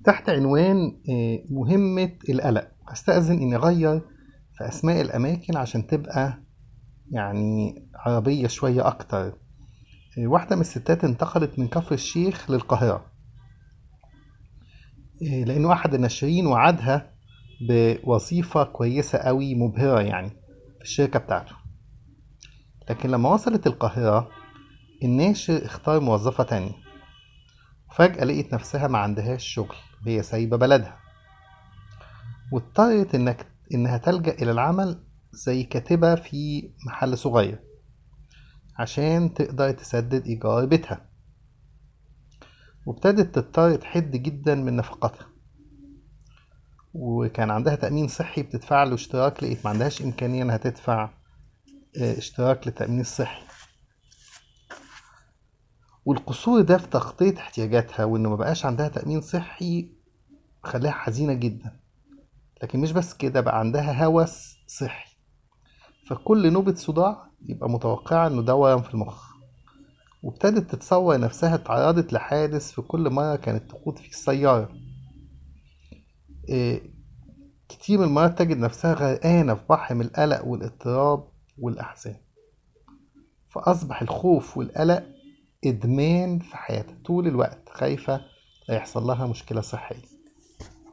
تحت عنوان آه، مهمة القلق هستأذن إني أغير في أسماء الأماكن عشان تبقى يعني عربية شوية أكتر آه، واحدة من الستات انتقلت من كفر الشيخ للقاهرة آه، لأنه أحد الناشرين وعدها بوظيفة كويسة قوي مبهرة يعني في الشركة بتاعته لكن لما وصلت القاهرة الناشر اختار موظفة تانية وفجأة لقيت نفسها ما عندهاش شغل وهي سايبة بلدها واضطرت إنك إنها تلجأ إلى العمل زي كاتبة في محل صغير عشان تقدر تسدد إيجار بيتها وابتدت تضطر تحد جدا من نفقاتها وكان عندها تأمين صحي بتدفع له اشتراك لقيت ما عندهاش إمكانية إنها تدفع اه، اشتراك للتأمين الصحي والقصور ده في تغطية احتياجاتها وإنه ما بقاش عندها تأمين صحي خلاها حزينة جدا لكن مش بس كده بقى عندها هوس صحي فكل نوبة صداع يبقى متوقعة إنه ده ورم في المخ وابتدت تتصور نفسها اتعرضت لحادث في كل مرة كانت تقود فيه السيارة إيه كتير من المرات تجد نفسها غرقانة في بحر من القلق والاضطراب والأحزان فأصبح الخوف والقلق إدمان في حياتها طول الوقت خايفة لا يحصل لها مشكلة صحية